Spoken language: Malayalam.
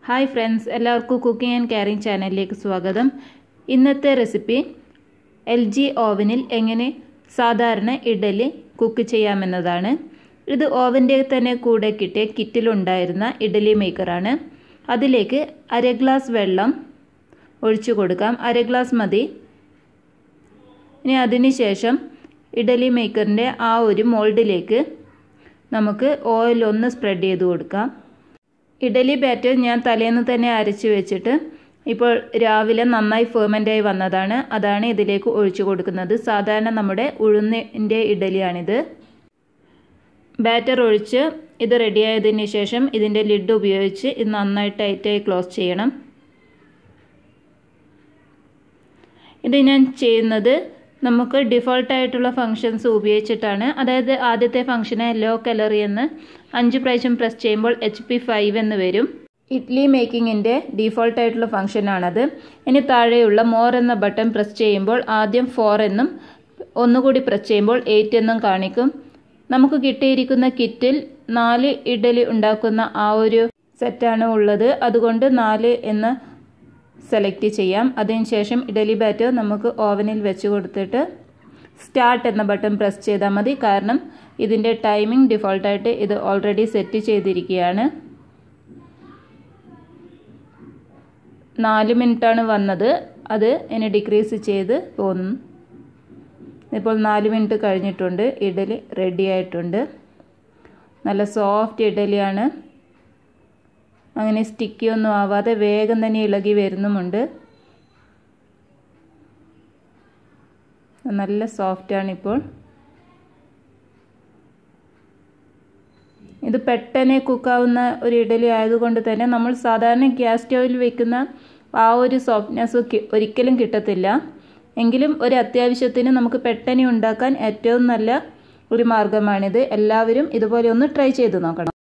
ഹായ് ഫ്രണ്ട്സ് എല്ലാവർക്കും കുക്കിംഗ് ആൻഡ് കെയറിംഗ് ചാനലിലേക്ക് സ്വാഗതം ഇന്നത്തെ റെസിപ്പി എൽ ജി ഓവനിൽ എങ്ങനെ സാധാരണ ഇഡലി കുക്ക് ചെയ്യാമെന്നതാണ് ഇത് ഓവൻ്റെ തന്നെ കൂടെ കിട്ടിയ കിറ്റിലുണ്ടായിരുന്ന ഇഡലി മേക്കറാണ് അതിലേക്ക് അര ഗ്ലാസ് വെള്ളം ഒഴിച്ചു കൊടുക്കാം അര ഗ്ലാസ് മതി ഇനി അതിന് ശേഷം ഇഡലി മേക്കറിൻ്റെ ആ ഒരു മോൾഡിലേക്ക് നമുക്ക് ഓയിൽ ഒന്ന് സ്പ്രെഡ് ചെയ്ത് കൊടുക്കാം ഇഡലി ബാറ്റർ ഞാൻ തലേന്ന് തന്നെ അരച്ച് വെച്ചിട്ട് ഇപ്പോൾ രാവിലെ നന്നായി ഫെർമെൻ്റായി വന്നതാണ് അതാണ് ഇതിലേക്ക് ഒഴിച്ചു കൊടുക്കുന്നത് സാധാരണ നമ്മുടെ ഉഴുന്നിൻ്റെ ഇഡലിയാണിത് ബാറ്റർ ഒഴിച്ച് ഇത് റെഡിയായതിന് ശേഷം ഇതിൻ്റെ ലിഡ് ഉപയോഗിച്ച് ഇത് നന്നായി ടൈറ്റായി ക്ലോസ് ചെയ്യണം ഇത് ഞാൻ ചെയ്യുന്നത് നമുക്ക് ഡിഫോൾട്ടായിട്ടുള്ള ഫങ്ഷൻസ് ഉപയോഗിച്ചിട്ടാണ് അതായത് ആദ്യത്തെ ഫംഗ്ഷന് ലോ കലറി എന്ന് അഞ്ച് പ്രാവശ്യം പ്രസ് ചെയ്യുമ്പോൾ എച്ച് പി ഫൈവ് എന്ന് വരും ഇഡ്ലി മേക്കിങ്ങിൻ്റെ ഡിഫോൾട്ടായിട്ടുള്ള ഫംഗ്ഷനാണത് ഇനി താഴെയുള്ള മോർ എന്ന ബട്ടൺ പ്രസ് ചെയ്യുമ്പോൾ ആദ്യം ഫോർ എന്നും ഒന്നുകൂടി പ്രസ് ചെയ്യുമ്പോൾ എയ്റ്റ് എന്നും കാണിക്കും നമുക്ക് കിട്ടിയിരിക്കുന്ന കിറ്റിൽ നാല് ഇഡലി ഉണ്ടാക്കുന്ന ആ ഒരു സെറ്റാണ് ഉള്ളത് അതുകൊണ്ട് നാല് എന്ന് സെലക്ട് ചെയ്യാം അതിനുശേഷം ഇഡലി ബാറ്റർ നമുക്ക് ഓവനിൽ വെച്ച് കൊടുത്തിട്ട് സ്റ്റാർട്ട് എന്ന ബട്ടൺ പ്രസ് ചെയ്താൽ മതി കാരണം ഇതിൻ്റെ ടൈമിംഗ് ഡിഫോൾട്ടായിട്ട് ഇത് ഓൾറെഡി സെറ്റ് ചെയ്തിരിക്കുകയാണ് നാല് മിനിറ്റാണ് വന്നത് അത് ഇനി ഡിക്രീസ് ചെയ്ത് പോകുന്നു ഇപ്പോൾ നാല് മിനിറ്റ് കഴിഞ്ഞിട്ടുണ്ട് ഇഡലി റെഡി ആയിട്ടുണ്ട് നല്ല സോഫ്റ്റ് ഇഡലിയാണ് അങ്ങനെ സ്റ്റിക്കി ഒന്നും ആവാതെ വേഗം തന്നെ ഇളകി വരുന്നുമുണ്ട് നല്ല സോഫ്റ്റാണ് ഇപ്പോൾ ഇത് പെട്ടെന്ന് കുക്കാവുന്ന ഒരു ഇഡലി ആയതുകൊണ്ട് തന്നെ നമ്മൾ സാധാരണ ഗ്യാസ് സ്റ്റൗവിൽ വെക്കുന്ന ആ ഒരു സോഫ്റ്റ്നെസ് ഒരിക്കലും കിട്ടത്തില്ല എങ്കിലും ഒരു അത്യാവശ്യത്തിന് നമുക്ക് പെട്ടെന്ന് ഉണ്ടാക്കാൻ ഏറ്റവും നല്ല ഒരു മാർഗമാണിത് എല്ലാവരും ഇതുപോലെ ഒന്ന് ട്രൈ ചെയ്ത് നോക്കണം